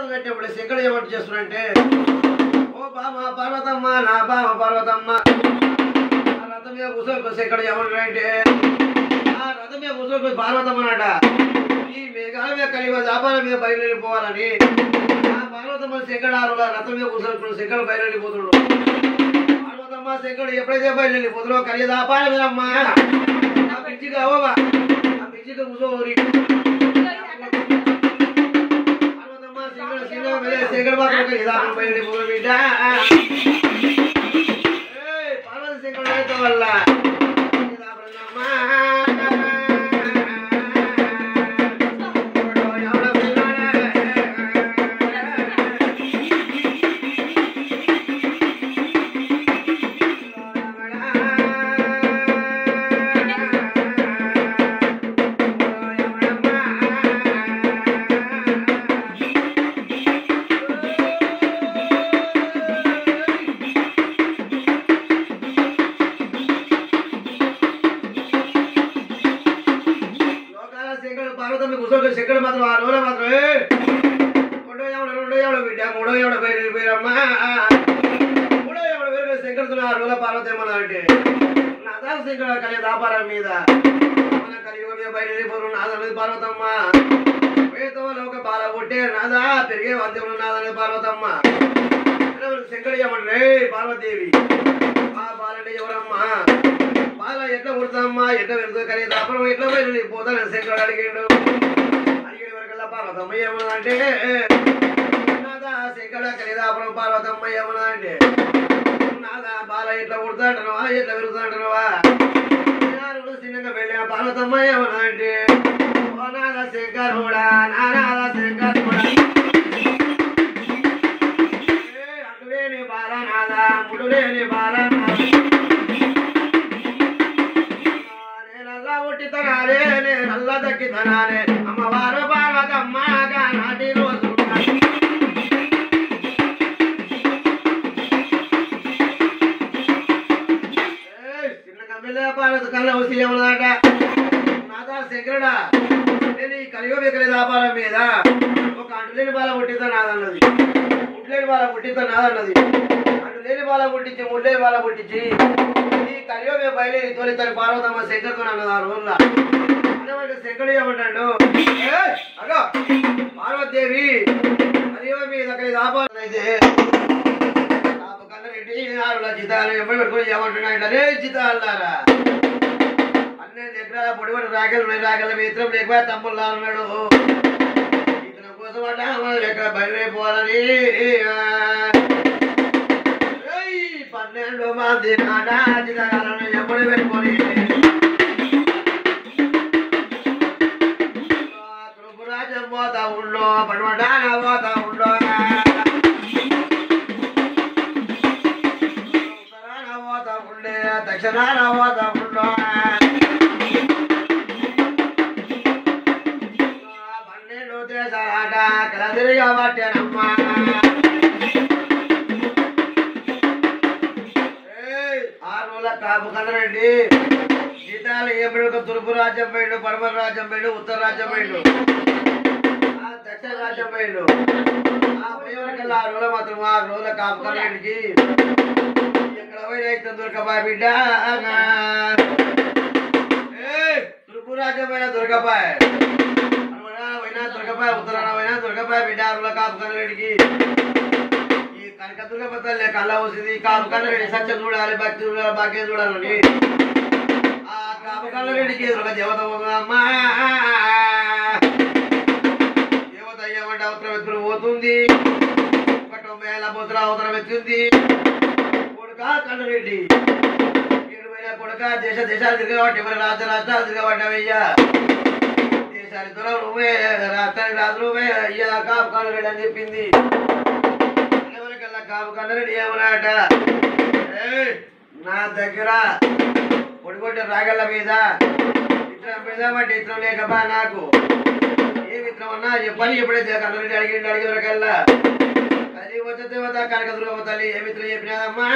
పార్వతం కట్టినప్పుడు శంకరుడు ఏమంటు చేస్తున్నాడంటే ఓ బామ పార్వతమ్మ నా బామ పార్వతమ్మ ఆ రథం మీద కూర్చోకు శంకరుడు ఏమంటాడంటే ఆ రథం మీద కూర్చోకు పార్వతమ్మ అన్నట ఈ మేఘాల మీద కలిగ వ్యాపారం మీద బయలుదేరిపోవాలని ఆ పార్వతమ్మ శంకరుడు ఆరు రథం మీద కూర్చోకుండా శంకరుడు బయలుదేరిపోతున్నాడు పార్వతమ్మ శంకరుడు ఎప్పుడైతే బయలుదేరిపోతున్నాడో కలిగ వ్యాపారం మీదమ్మా ఆ పిచ్చిగా కావా ఆ పిచ్చిగా కూర్చోరి పార్వతమ్మ శంకరుడు శివుడు మీద శంకరుడు మాత్రం కలిగ వ్యాపారం బయలుదేరిపోతున్నాడు బిడ్డ ఏయ్, పార్వతి శంకరుడు అయితే వల్ల కలిగ వ్యాపారం లోకాల శంకరుడు పార్వతమ్మ కుసోడు శంకరుడు మాత్రం ఆ రోజుల మాత్రం ఏ, రెండో ఎవడ రెండో ఎవడ బిడ్డ మూడో ఎవడ బయలు పోయిరమ్మా మూడో ఎవడ వేరు శంకరుడు ఆ రోజుల పార్వతమ్మ అంటే నాదా శంకరుడు కలిగే వ్యాపారం మీద మన కలియుగ మీద బయలుదేరిపోరు నాదనేది పార్వతమ్మ వేతంలో ఒక బాల పుట్టే నాదా పెరిగే వంద్యములు నాదనేది పార్వతమ్మ శంకరుడు ఏమంటే పార్వతీదేవి ఆ బాలంటే ఎవరమ్మా బాల ఎట్లా పుడతామ్మా ఎట్లా వెళ్తుంది కానీ దాపరం ఎట్లా బయలు పోతాను శంకరుడు అడిగిండు అడిగిన వరకల్లా పార్వతమ్మ ఏమన్నా అంటే నాదా శంకరుడు కలిదాపురం పార్వతమ్మ ఏమన్నా అంటే నాదా బాల ఎట్లా పుడతాంటనవా ఎట్లా పెరుగుతాంటనవా చిన్నగా వెళ్ళిన పార్వతమ్మ ఏమన్నా అంటే ఓ నాదా శంకరుడా నానాదా శంకరుడా ఏ అటులేని బాలనాదా ముడులేని బాలనాదా నేనల్లా ఉట్టితనాలే నేనల్లా దక్కితనాలే అమ్మవారు పార్వతమ్మగా నాటి రోజు చిన్న కమ్మిలే పార్వత కళ్ళ వచ్చి ఏమన్నాట నాదా శంకరుడా నేను ఈ కలియుగ వికలి వ్యాపారం మీద ఒక అంటులేని బాల పుట్టితో నాదన్నది ముట్లేని బాల పుట్టితో నాదన్నది అంటులేని బాల పుట్టించి ముట్లేని బాల పుట్టించి ఈ కలియుగ బయలుదేరి తొలితని పార్వతమ్మ శంకర్తో అన్నది ఆ రోజుల అదే శంకరుడు ఏమంటాడు "ఏయ్, అగో పార్వతీదేవి కలియుగ మీద అక్కడ వ్యాపారం అయితే నాకు కన్నరెడ్డి ఆరుల జీతాలు ఎప్పుడు పెట్టుకొని ఏమంటున్నాడు రే జీతాలారా పన్నెండు ఎకరాల పొడి పొడి రాగలు ఉన్నాయి రాగల మిత్రం లేకపోతే తమ్ముళ్ళు అన్నాడు ఇతని కోసం అట మనం ఎక్కడ బయలుదేరిపోవాలని ఏయ్, పన్నెండు మంది నాట జీతాలను ఎప్పుడు పెట్టుకొని త్రిపురాజం పోతా ఉండో పడవడాన పోతా ఉండో ఉత్తరాన పోతా ఉండే దక్షిణాన పోతా ఉండో పన్నెండు దేశాలాట కలదిరిగా పట్టానమ్మా ఏయ్, ఆరుల కాపు కదరండి జీతాలు ఏమిడు తూర్పు రాజ్యం పోయిండు పడమర రాజ్యం పోయిండు ఉత్తర రాజ్యం పోయిండు ఆ దక్షిణ రాజ్యం పోయిండు ఆ పోయేవరకల్లా ఆరు రోజులు మాత్రం ఆరు రోజుల కాపు కదరండికి ఎక్కడ పోయినా అయితే దొరకబాయ్ బిడ్డ ఏయ్, తూర్పు రాజ్యం పోయినా దొరకబాయ్ పడమర పోయినా దొరకబాయ్ ఉత్తరాన పోయినా దొరకబాయ్ బిడ్డ ఆరు రోజుల కాపు కదరండికి ఈ కనకదుర్గ తల్లి కళ్ళ వస్తుంది కాపు కన్నరెడ్డి సత్యం చూడాలి భక్తి చూడాలి భాగ్యం చూడాలని ఆ కాపు కన్నరెడ్డికి ఎదురుగా దేవత పోతుందమ్మా దేవత అయ్యామంటే అవతల వ్యక్తులు పోతుంది ఒక తొంభై ఏళ్ళ పోతులు అవతల వ్యక్తుంది కొడుక కన్నరెడ్డి ఏడు వేల కొడుక దేశ దేశాలు తిరగబట్టి మరి రాష్ట్ర రాష్ట్రాలు తిరగబడ్డావయ్యా దేశాలు దూరం నువ్వే రాష్ట్రానికి రాదు నువ్వే అయ్యా కాపు కన్నరెడ్డి అని చెప్పింది ఎవరికల్లా కాపు కన్నరెడ్డి ఏమన్నాట ఏయ్, నా దగ్గర పొడి కొట్టిన రాగళ్ళ మీద విత్తనం పెడదామంటే ఇత్తనం లేకబా నాకు ఏ విత్తనం అన్నా చెప్పని ఎప్పుడైతే కన్నరెడ్డి అడిగిండు అడిగేవరకల్లా అది వచ్చే దేవత కనక దుర్గమ్మ తల్లి ఏ విత్తనం చెప్పినదమ్మా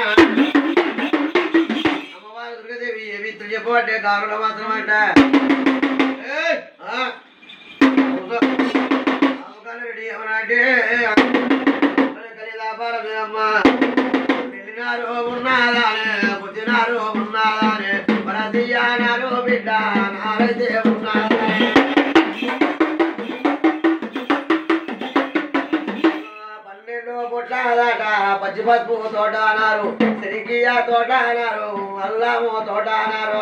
అమ్మవారు దుర్గదేవి ఏ విత్తనం చెప్పబట్టే కారులో మాత్రం అంట ఏయ్, ఆ, కూర్చో. కాపు కన్నరెడ్డి ఏమన్నా అంటే కలిదాపాలమే అమ్మ వెళ్ళినారు ఉన్నాదానే పుట్టినారు ఉన్నాదానే పరదీయానారు బిడ్డ నారైతే ఉన్నాదానే పన్నెండు పొట్లాదాట పచ్చి పసుపు తోట అన్నారు సిరికియా తోట అన్నారు అల్లము తోట అన్నారు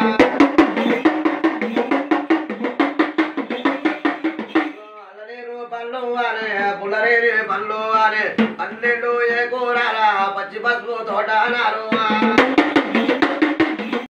అల్లనేరు పళ్ళు అనే పుల్లరేని పళ్ళు అనే పన్నెండు ఏ కూరాల పచ్చి పసుపు తోట అన్నారు